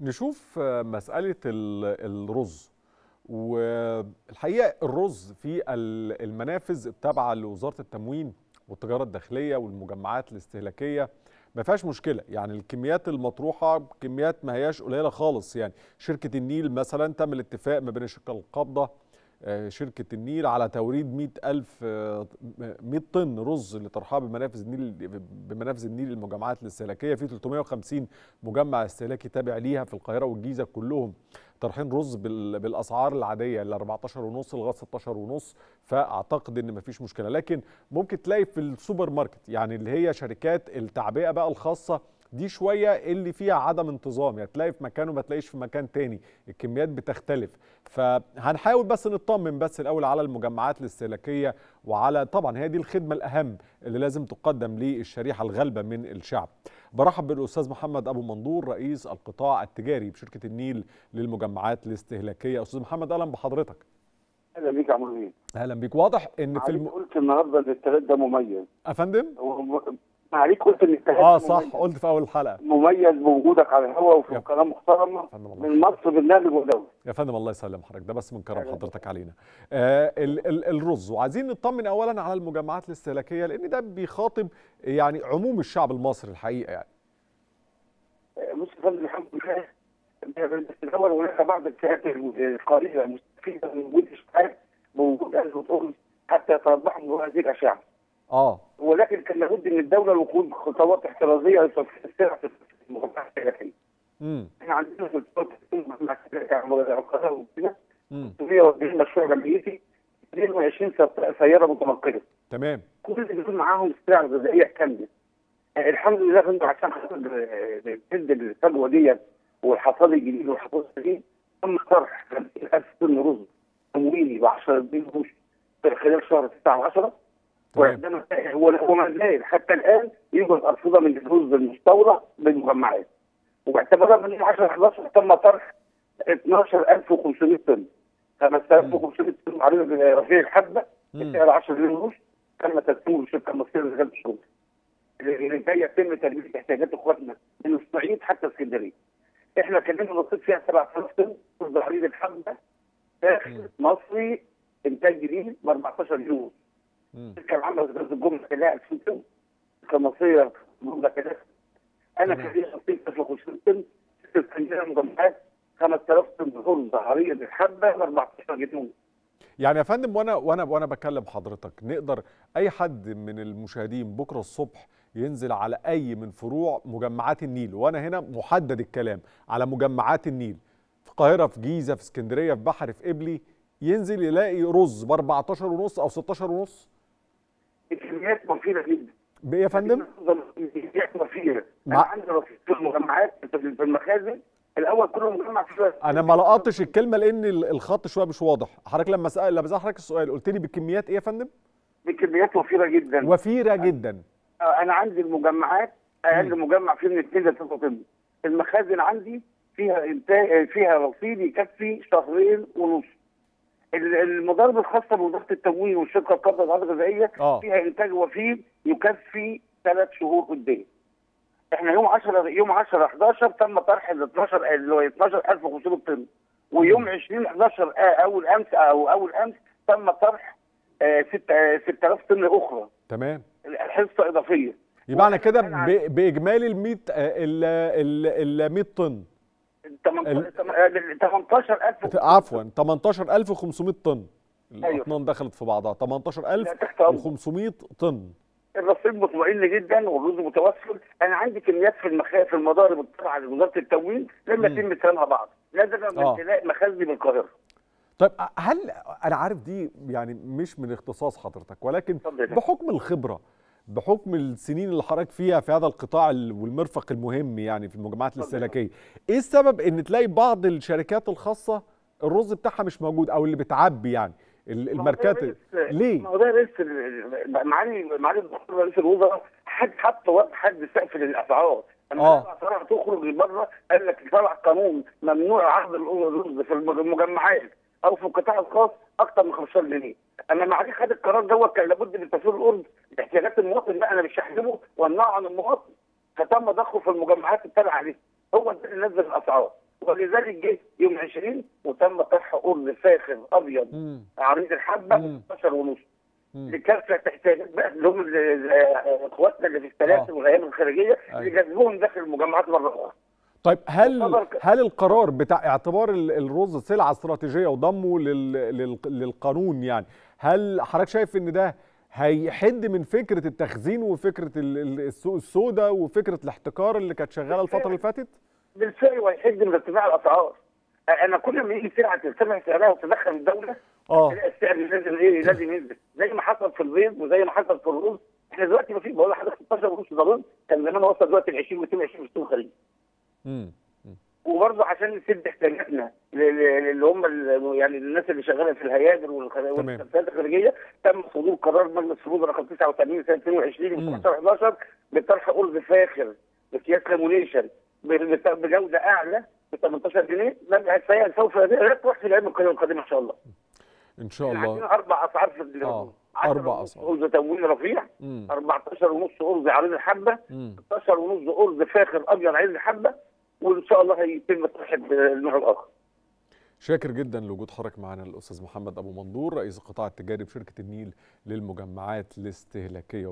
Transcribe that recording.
نشوف مسألة الرز والحقيقة الرز في المنافذ التابعة لوزارة التموين والتجارة الداخلية والمجمعات الاستهلاكية ما فيهاش مشكلة يعني الكميات المطروحة كميات ما هياش قليلة خالص يعني شركة النيل مثلا تم الاتفاق ما بين الشركة القابضة شركة النيل على توريد 100 ألف 100 طن رز لطرحها بمنافذ النيل بمنافذ النيل المجمعات الاستهلاكية في 350 مجمع استهلاكي تابع ليها في القاهرة والجيزة كلهم طرحين رز بالاسعار العاديه ال 14 ونص لغايه 16 ونص فاعتقد ان مفيش مشكله لكن ممكن تلاقي في السوبر ماركت يعني اللي هي شركات التعبئه بقى الخاصه دي شويه اللي فيها عدم انتظام يعني تلاقي في مكان وما تلاقيش في مكان تاني الكميات بتختلف فهنحاول بس نطمن بس الاول على المجمعات الاستهلاكيه وعلى طبعا هي دي الخدمه الاهم اللي لازم تقدم للشريحه الغالبه من الشعب برحب بالاستاذ محمد ابو منظور رئيس القطاع التجاري بشركه النيل للمجمعات الاستهلاكيه استاذ محمد اهلا بحضرتك اهلا بيك يا عمرو بيه اهلا بيك واضح ان في الم... قلت النهارده ان الثلاث ده مميز افندم عليك قلت ان الثلاث اه صح مميز. قلت في اول الحلقه مميز بوجودك على الهواء وفي قناه محترمه من مصر برنامج ودوله يا فندم الله يسلم حضرتك ده بس من كرم حضرتك علينا آه ال ال الرز وعايزين نطمن اولا على المجمعات الاستهلاكيه لان ده بيخاطب يعني عموم الشعب المصري الحقيقه يعني بص يا فندم الحمد لله بس الاول هناك بعض الفئات القليله المستفيده من وجود اشتراك بوجود ازمه الرز حتى يتربحوا من هذه الاشعه. اه ولكن كان لابد من الدوله لوجود خطوات احترازيه لتصفيه السلع في المجمعات السياحيه. امم احنا عندنا في المجمعات السياحيه القاهره وكده 140 مشروع جمعيتي 22 سياره متنقله. تمام كل اللي بيكون معاهم السلع الغذائيه كامله. الحمد لله كنت عشان خاطر تسد الفجوه ديت والحصاد الجديد والحصاد الجديد تم طرح 50000 طن رز تمويني ب 10 جنيه قروش في خلال شهر 9 و10 وعندما هو هو ما زال حتى الان يوجد ارصده من الرز المستورد بالمجمعات واعتبارا من 10 11 تم طرح 12500 طن 5500 طن عريض رفيع الحبه بسعر 10 جنيه قروش تم تسليمه للشركه المصريه لرجال الشغل اللي جاي يتم تلبيه احتياجات اخواتنا من الصعيد حتى اسكندريه. احنا كلمنا نصيب فيها 7000 طن رز عريض الحبه داخل مصري انتاج جديد ب 14 يورو. الشركه العامه لغاز الجمله كلها 2000 طن الشركه المصريه جمله كده انا كان لي نصيب 1500 طن في اسكندريه مجمعات 5000 طن رز عريض الحبه ب 14 جنيه يعني يا فندم وانا وانا وانا بكلم حضرتك نقدر اي حد من المشاهدين بكره الصبح ينزل على اي من فروع مجمعات النيل وانا هنا محدد الكلام على مجمعات النيل في القاهره في جيزه في اسكندريه في بحر في قبلي ينزل يلاقي رز ب 14 ونص او 16 ونص الكميات مفيده جدا بايه يا فندم؟ الكميات مفيده انا عندي رصيد في المجمعات في المخازن الاول كل مجمع فيه انا ما لقطتش الكلمه لان الخط شويه مش واضح حضرتك لما سال لما حضرتك السؤال قلت لي بالكميات ايه يا فندم بكميات وفيره جدا وفيره جدا انا عندي المجمعات اقل مجمع فيه من 2 ل 3 طن المخازن عندي فيها انتاج فيها رصيد يكفي شهرين ونص المضارب الخاصه بوزاره التموين والشركه القابضه للأدوية الغذائيه آه. فيها انتاج وفير يكفي ثلاث شهور قدام احنا يوم 10 يوم 10 11 تم طرح ال 12 اللي هو 12500 طن ويوم 20 11 اول امس او اول امس تم طرح 6000 طن اخرى تمام حصه اضافيه يبقى معنى كده باجمالي ال 100 ال 100 طن 18000 عفوا 18500 طن الاطنان دخلت في بعضها 18500 طن الرصيد مطمئن جدا والرز متوفر انا عندي كميات في المخا في المضارب التابعه لوزاره التموين لم يتم سلامها بعض نادرا ما تلاقي مخازني بالقاهره طيب هل انا عارف دي يعني مش من اختصاص حضرتك ولكن بحكم الخبره بحكم السنين اللي حضرتك فيها في هذا القطاع والمرفق المهم يعني في المجمعات الاستهلاكيه ايه السبب ان تلاقي بعض الشركات الخاصه الرز بتاعها مش موجود او اللي بتعبي يعني الماركات ليه؟ ما هو ده رئيس معالي معالي الدكتور رئيس الوزراء حد حط وقت حد سقف للاسعار لما اه الاسعار تخرج بره قال لك طلع قانون ممنوع عرض الرز في المجمعات او في القطاع الخاص اكثر من 15 جنيه اما معالي خد القرار دوت كان لابد من تسويق الارز لاحتياجات المواطن بقى انا مش هحجبه وامنعه عن المواطن فتم ضخه في المجمعات التابعه عليه هو ده اللي نزل الاسعار ولذلك جه يوم 20 وتم طرح قرن فاخر ابيض مم. عريض الحبه مم. 16 ونص مم. لكافه احتياجات بقى اللي هم ال- ال- اخواتنا اللي في السلاسل آه. والايام الخارجيه أيوة. اللي جذبوهم داخل المجمعات مره اخرى. طيب هل يعتبر ك- هل القرار بتاع اعتبار ال- الرز سلعه استراتيجيه وضمه لل لل للقانون يعني هل حضرتك شايف ان ده هيحد من فكره التخزين وفكره ال- ال- السوق السوداء وفكره الاحتكار اللي كانت شغاله الفتره اللي فاتت؟ بالفعل وهيحد من ارتفاع الاسعار. انا كل ما يجي سلعه ترتفع سعرها وتدخل الدوله اه تلاقي السعر لازم ايه لازم ينزل زي ما حصل في البيض وزي ما حصل في الرز احنا دلوقتي ما في بقول لحضرتك 16 ونص ده رز كان زمان وصل دلوقتي ل 20 و 22 في السوق الخارجي امم وبرضه عشان نسد احتياجاتنا ل- ل- اللي هم ال- يعني الناس اللي شغاله في الهيادر والخ- والشركات الخارجيه تم صدور قرار مجلس الفروض رقم 89 سنه 22 مم. من 15 11 بطرح ارز فاخر بقياس لامونيشن ب- بت- بجوده اعلى ب 18 جنيه ده سي- سوف يطرح في الايام القادمه القادمة ان شاء الله. ان شاء احنا عندنا الله اربع اسعار في ال- آه، 10 أربع ونص أسعار. ارز تموين رفيع امم 14 ونص ارز عريض الحبه امم 16 ونص ارز فاخر ابيض عريض الحبه وان شاء الله هيتم طرح النوع الاخر. شاكر جدا لوجود حضرتك معنا الاستاذ محمد ابو منظور رئيس القطاع التجاري بشركه النيل للمجمعات الاستهلاكيه